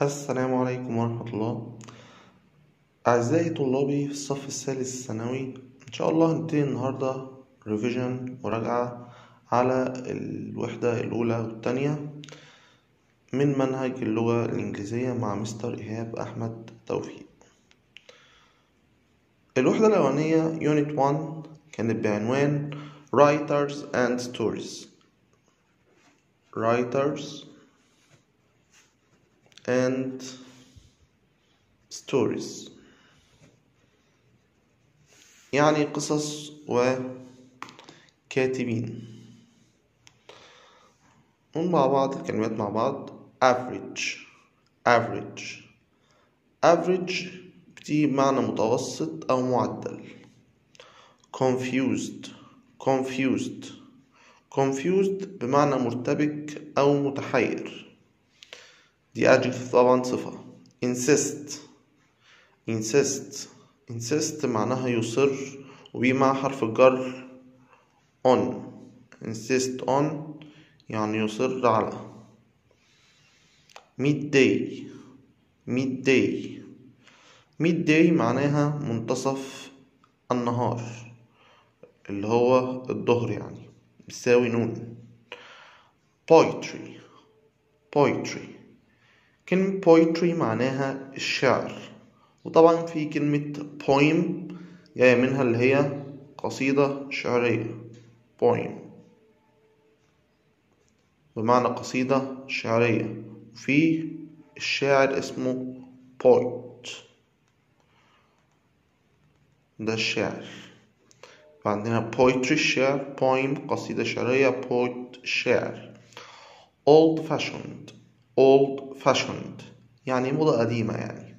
السلام عليكم ورحمة الله أعزائي طلابي في الصف الثالث الثانوي إن شاء الله هنبتدي النهاردة ريفيجن مراجعة على الوحدة الأولى والتانية من منهج اللغة الإنجليزية مع مستر إيهاب أحمد توفيق الوحدة الأولانية Unit 1 كانت بعنوان Writers and Stories Writers and stories يعني قصص وكاتبين نقول مع بعض الكلمات مع بعض average average average بتيجي بمعنى متوسط أو معدل confused confused confused بمعنى مرتبك أو متحير دي adjective طبعا صفة insist insist insist معناها يصر وبيه مع حرف الجر on insist on يعني يصر على midday midday midday معناها منتصف النهار اللي هو الظهر يعني بيساوي نون poetry poetry كلمة poetry معناها الشعر وطبعا في كلمة poem جاية منها اللي هي قصيدة شعرية poem بمعنى قصيدة شعرية وفي الشاعر اسمه poet ده الشاعر فعندنا poetry الشعر poem قصيدة شعرية poet الشاعر old fashioned old fashioned يعني موضة قديمة يعني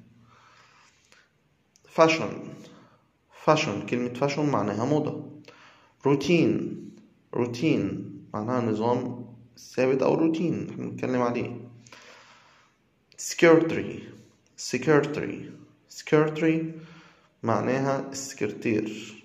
fashion fashion كلمة fashion معناها موضة routine routine معناها نظام ثابت أو روتين احنا بنتكلم عليه secretary secretary secretary معناها السكرتير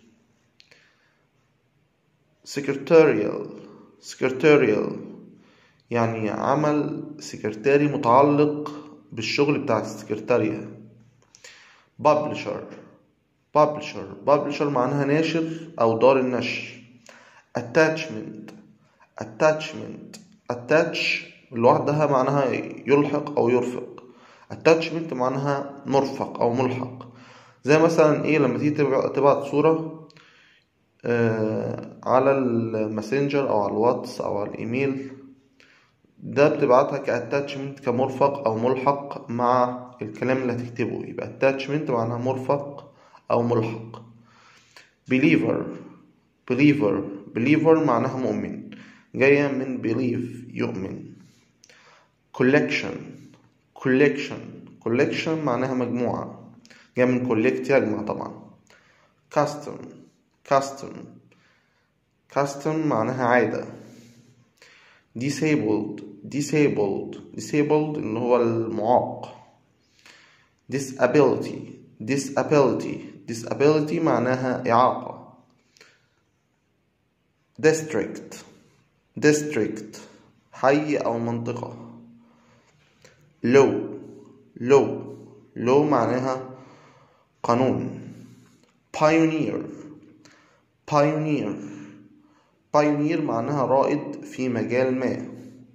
secretarial secretarial يعني عمل سكرتاري متعلق بالشغل بتاع السكرتارية publisher publisher publisher معناها ناشر أو دار النشر attachment attachment attach لوحدها معناها يلحق أو يرفق attachment معناها مرفق أو ملحق زي مثلا إيه لما تيجي تبعت صورة آه على الماسنجر أو على الواتس أو على الإيميل ده بتبعتها كاتاتشمنت كمرفق او ملحق مع الكلام اللي هتكتبه يبقى اتاتشمنت معناها مرفق او ملحق believer believer believer معناها مؤمن جاية من believe يؤمن collection collection collection معناها مجموعة جاية من collect يجمع طبعا custom custom custom معناها عادة disabled disabled disabled اللي هو المعاق disability disability disability معناها إعاقة district district حي أو منطقة law law law معناها قانون pioneer pioneer pioneer معناها رائد في مجال ما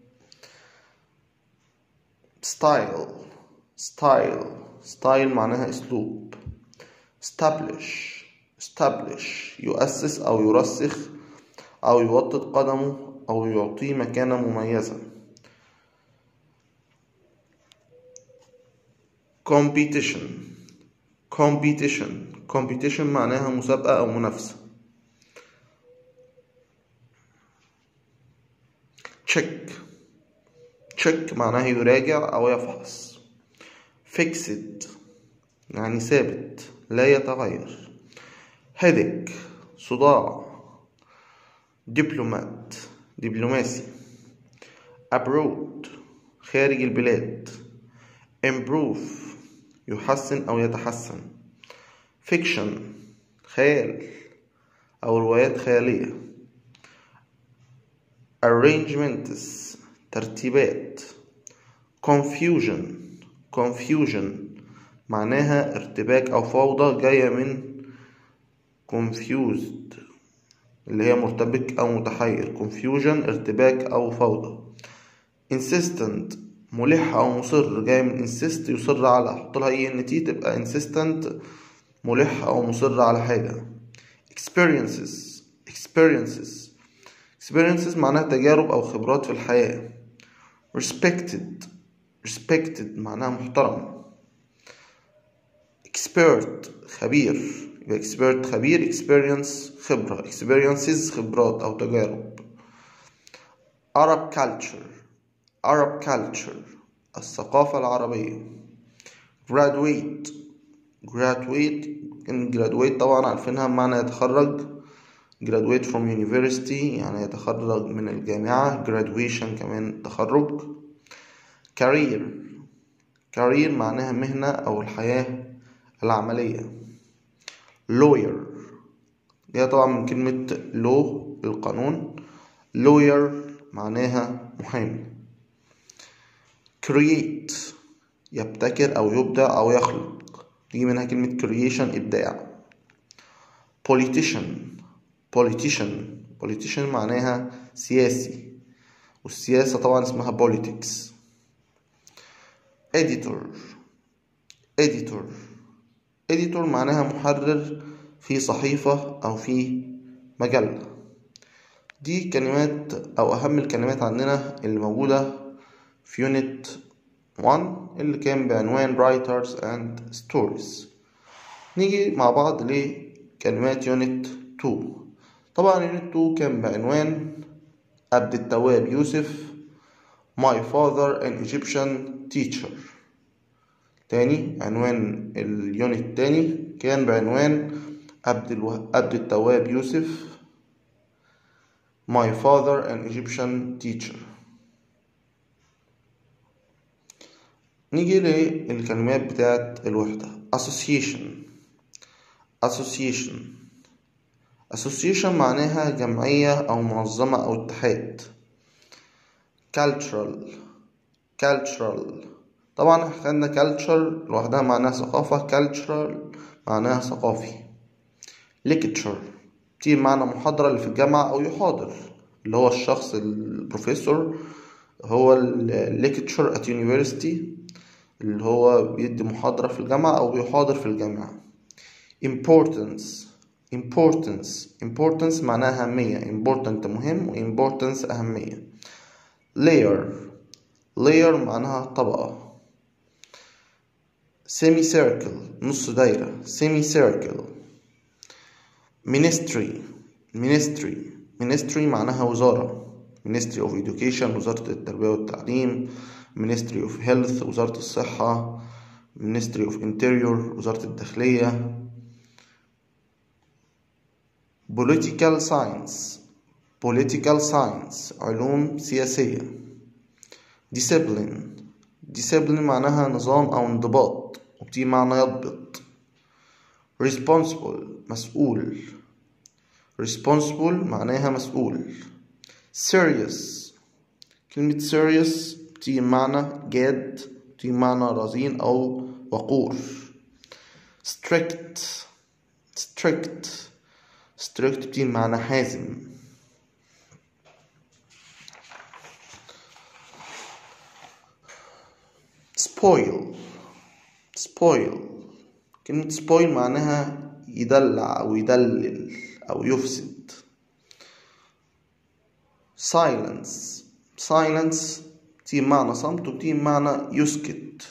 style style style معناها اسلوب establish establish يؤسس او يرسخ او يوطد قدمه او يعطيه مكانة مميزة competition competition competition معناها مسابقة او منافسة check check معناه يراجع أو يفحص fixed يعني ثابت لا يتغير headache صداع diplomat دبلوماسي abroad خارج البلاد improve يحسن أو يتحسن fiction خيال أو روايات خيالية arrangements ترتيبات confusion confusion معناها ارتباك أو فوضى جاية من confused اللي هي مرتبك أو متحير confusion ارتباك أو فوضى insistent ملح أو مصر جاي من insist يصر على أحط لها اي ان تي تبقى insistent ملح أو مصر على حاجة experiences experiences experiences معناها تجارب أو خبرات في الحياة respected respected معناها محترم expert خبير يبقى expert خبير experience خبرة experiences خبرات أو تجارب Arab culture Arab culture الثقافة العربية graduate graduate إن graduate طبعا عارفينها بمعنى يتخرج graduate from university يعني يتخرج من الجامعة graduation كمان تخرج career career معناها مهنة أو الحياة العملية lawyer دي طبعا من كلمة law القانون lawyer معناها محامي create يبتكر أو يبدع أو يخلق تيجي منها كلمة creation إبداع politician politician politician معناها سياسي والسياسة طبعا اسمها politics editor editor editor معناها محرر في صحيفة أو في مجلة دي كلمات أو أهم الكلمات عندنا اللي موجودة في يونت 1 اللي كان بعنوان writers and stories نيجي مع بعض لكلمات يونت 2 طبعا يونت 2 كان بعنوان عبد التواب يوسف my father an Egyptian teacher تاني عنوان اليونت التاني كان بعنوان عبد الوه... عبد التواب يوسف my father an Egyptian teacher نيجي للكلمات بتاعت الوحدة association association association معناها جمعية أو منظمة أو اتحاد cultural cultural طبعا احنا خدنا culture لوحدها معناها ثقافة cultural معناها ثقافي lecture دي معنى محاضرة اللي في الجامعة أو يحاضر اللي هو الشخص البروفيسور هو lecture at university اللي هو بيدي محاضرة في الجامعة أو بيحاضر في الجامعة importance importance importance معناها أهمية important مهم و importance أهمية layer layer معناها طبقة semi circle نص دايرة semi circle ministry ministry ministry معناها وزارة ministry of education وزارة التربية والتعليم ministry of health وزارة الصحة ministry of interior وزارة الداخلية political science political science علوم سياسية discipline discipline معناها نظام أو انضباط وبتيجي معنى يضبط responsible مسؤول responsible معناها مسؤول serious كلمة serious بتيجي معنى جاد بتيجي معنى رزين أو وقور strict strict strict بتيجي معنى حازم spoil spoil كلمة spoil معناها يدلع أو يدلل أو يفسد silence silence تيجي معنى صمت وتيجي معنى يسكت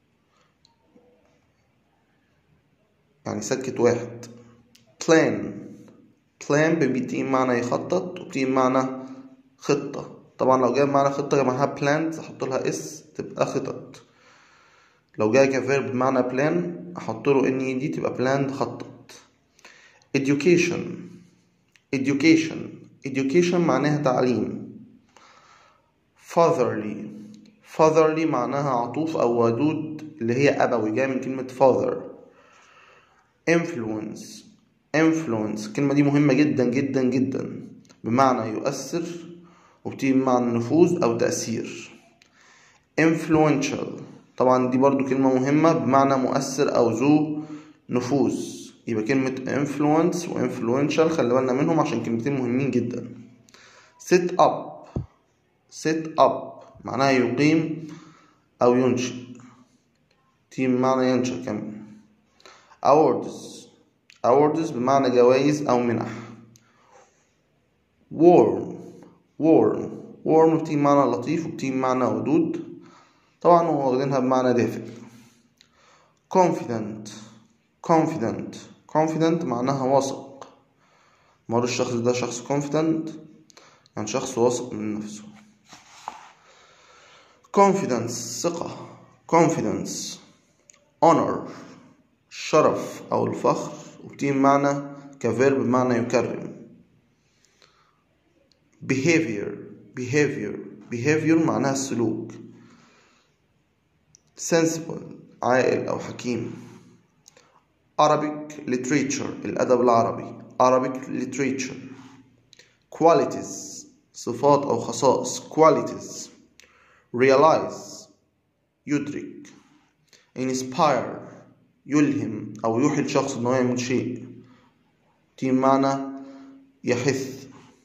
يعني سكت واحد plan plan بتيجي معنى يخطط وبتيجي معنى خطة طبعا لو جاي معنى خطة جمعها plans أحط لها اس تبقى خطط لو جاي كفيرب بمعنى plan أحط له ان دي تبقى plan خطط education education education معناها تعليم fatherly fatherly معناها عطوف أو ودود اللي هي أبوي جاية من كلمة father influence influence الكلمة دي مهمة جدا جدا جدا بمعنى يؤثر وبتيجي بمعنى نفوذ أو تأثير influential طبعا دي برضو كلمة مهمة بمعنى مؤثر أو ذو نفوذ يبقى كلمة influence و influential خلي بالنا منهم عشان كلمتين مهمين جدا set up set up معناها يقيم أو ينشئ تيم معنى ينشأ كمان awards awards بمعنى جوائز أو منح warm warm warm بتيجي معنى لطيف وبتيجي معنى ودود طبعا هو واخدينها بمعنى دافئ confident confident confident معناها واثق مر الشخص ده شخص confident يعني شخص واثق من نفسه confidence ثقة confidence honor الشرف أو الفخر وبتيجي معنى كفيرب بمعنى يكرم behavior behavior behavior معناها السلوك sensible عاقل أو حكيم Arabic literature الأدب العربي Arabic literature qualities صفات أو خصائص qualities realize يدرك inspire يلهم أو يوحي الشخص إنه يعمل شيء دي معنى يحث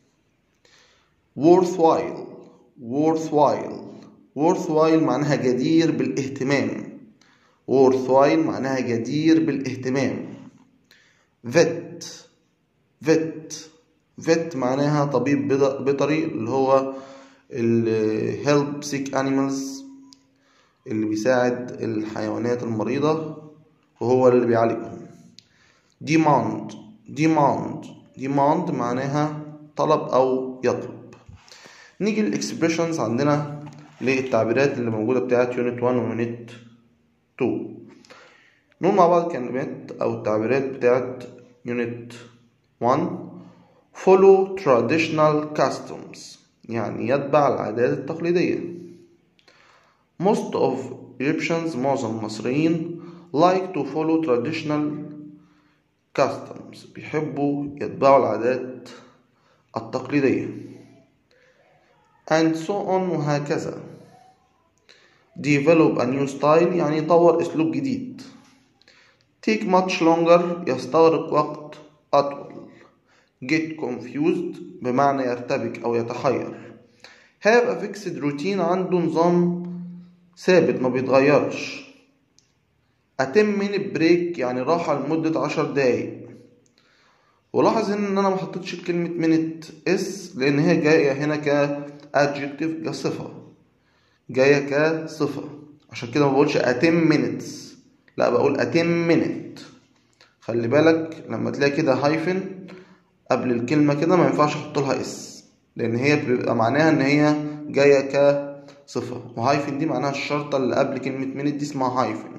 worthwhile worthwhile worthwhile معناها جدير بالاهتمام worthwhile معناها جدير بالاهتمام vet vet vet معناها طبيب بيطري اللي هو ال help sick animals اللي بيساعد الحيوانات المريضة وهو اللي بيعالجهم demand demand demand معناها طلب أو يطلب نيجي للإكسبريشنز عندنا للتعبيرات اللي موجودة بتاعت يونت 1 ويونت 2 نقول مع بعض الكلمات أو التعبيرات بتاعت يونت 1 follow traditional customs يعني يتبع العادات التقليدية most of Egyptians معظم المصريين like to follow traditional customs بيحبوا يتبعوا العادات التقليدية and so on وهكذا develop a new style يعني يطور أسلوب جديد take much longer يستغرق وقت أطول get confused بمعنى يرتبك أو يتحير have a fixed routine عنده نظام ثابت ما بيتغيرش أتم من بريك يعني راحة لمدة عشر دقايق ولاحظ ان انا ما حطيتش كلمة منت اس لان هي جاية هنا ك adjective كصفة جاية كصفة عشان كده ما بقولش أتم minutes لا بقول أتم minute خلي بالك لما تلاقي كده هايفن قبل الكلمة كده ما ينفعش احط لها اس لان هي بيبقى معناها ان هي جاية كصفة وهايفن دي معناها الشرطة اللي قبل كلمة minute دي اسمها هايفن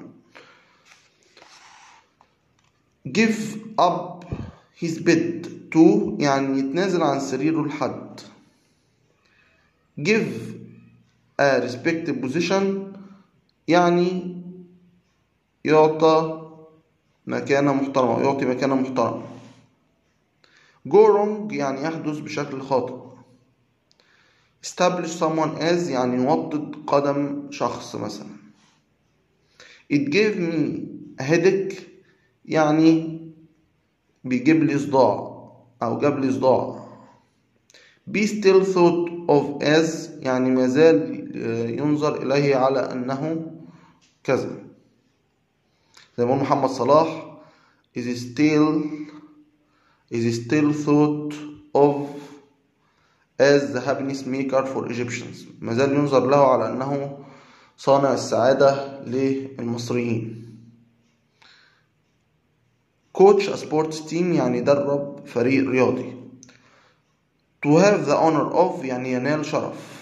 give up his bed to يعني يتنازل عن سريره لحد give a respected position يعني يعطى مكانة محترمة يعطي مكانة محترمة go wrong يعني يحدث بشكل خاطئ establish someone as يعني يوطد قدم شخص مثلا it gave me a headache يعني بيجيب لي صداع أو جاب لي صداع be still thought of as يعني ما زال ينظر إليه على أنه كذا زي ما محمد صلاح is still is still thought of as the happiness maker for Egyptians ما زال ينظر له على أنه صانع السعادة للمصريين كوتش سبورتس تيم يعني يدرب فريق رياضي to have the honor of يعني ينال شرف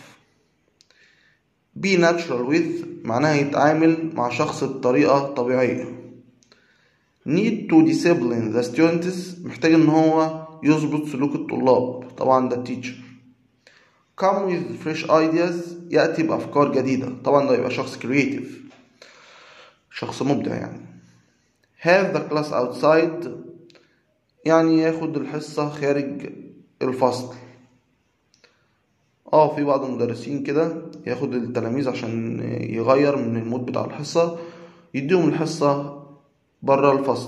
be natural with معناها يتعامل مع شخص بطريقة طبيعية need to discipline the students محتاج ان هو يظبط سلوك الطلاب طبعا ده teacher come with fresh ideas يأتي بأفكار جديدة طبعا ده يبقى شخص creative شخص مبدع يعني have the class outside يعني ياخد الحصة خارج الفصل اه في بعض المدرسين كده ياخد التلاميذ عشان يغير من المود بتاع الحصة يديهم الحصة برا الفصل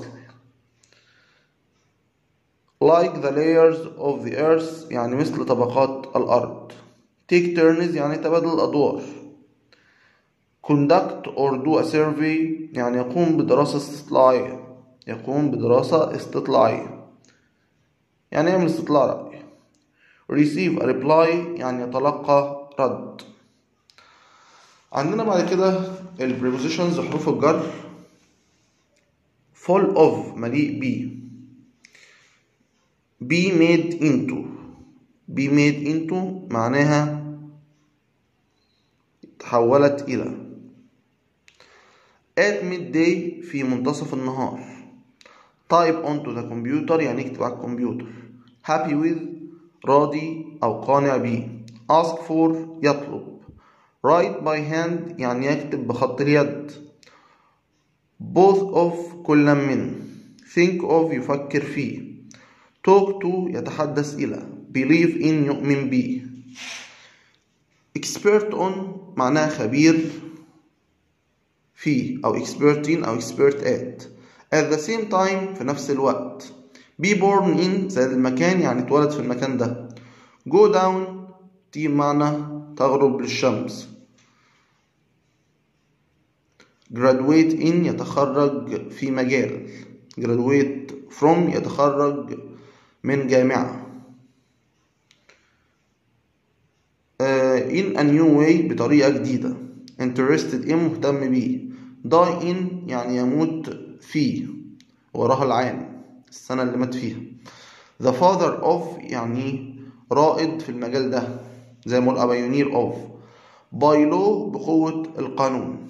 like the layers of the earth يعني مثل طبقات الأرض take turns يعني تبادل الأدوار conduct or do a survey يعني يقوم بدراسة استطلاعية يقوم بدراسة استطلاعية يعني يعمل استطلاع رأي receive a reply يعني يتلقى رد عندنا بعد كده ال prepositions حروف الجر full of مليء ب be made into be made into معناها تحولت إلى at midday في منتصف النهار type onto the computer يعني يكتب على الكمبيوتر happy with راضي أو قانع به ask for يطلب write by hand يعني يكتب بخط اليد both of كل من think of يفكر فيه talk to يتحدث إلى believe in يؤمن به expert on معناها خبير فيه أو expert in أو expert at at the same time في نفس الوقت be born in زي المكان يعني اتولد في المكان ده go down دي معنى تغرب للشمس graduate in يتخرج في مجال graduate from يتخرج من جامعة uh, in a new way بطريقة جديدة interested in مهتم بيه die in يعني يموت فيه وراها العام السنة اللي مات فيها the father of يعني رائد في المجال ده زي ما قول pioneer of by law بقوة القانون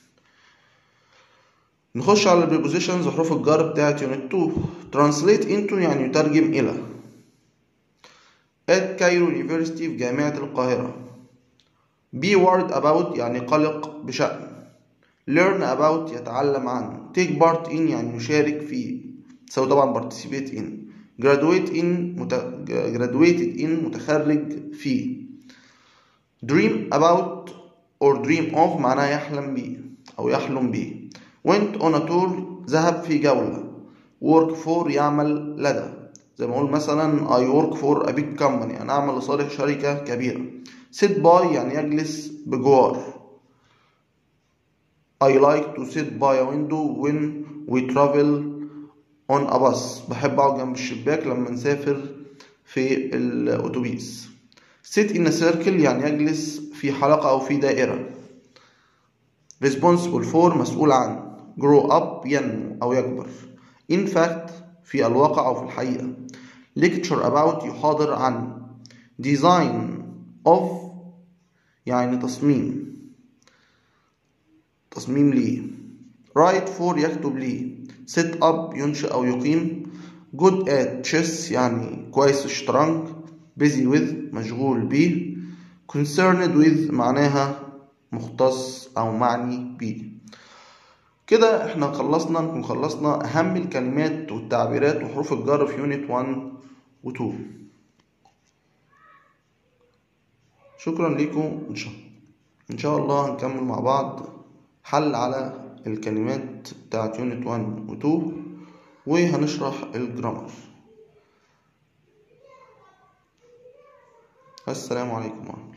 نخش على prepositions وحروف الجر بتاعت unit 2 translate into يعني يترجم إلى at Cairo University في جامعة القاهرة be worried about يعني قلق بشأن learn about يتعلم عنه take part in يعني يشارك فيه تساوي طبعا participate in graduate in مت... graduated in متخرج فيه dream about or dream of معناها يحلم بيه أو يحلم بيه went on a tour ذهب في جولة work for يعمل لدى زي ما أقول مثلا I work for a big company أنا أعمل لصالح شركة كبيرة sit by يعني يجلس بجوار I like to sit by a window when we travel on a bus بحب أقعد جنب الشباك لما نسافر في الأتوبيس sit in a circle يعني يجلس في حلقة أو في دائرة responsible for مسؤول عن grow up ينمو أو يكبر in fact في الواقع أو في الحقيقة lecture about يحاضر عن design of يعني تصميم تصميم ليه write for يكتب ليه set up ينشئ أو يقيم good at chess يعني كويس في الشطرنج busy with مشغول به concerned with معناها مختص أو معني به كده احنا خلصنا نكون خلصنا أهم الكلمات والتعبيرات وحروف الجر في يونت 1 و 2 شكرا لكم إن شاء إن شاء الله هنكمل مع بعض حل على الكلمات بتاعت يونت 1 و 2 وهنشرح الجرامر السلام عليكم ورحمة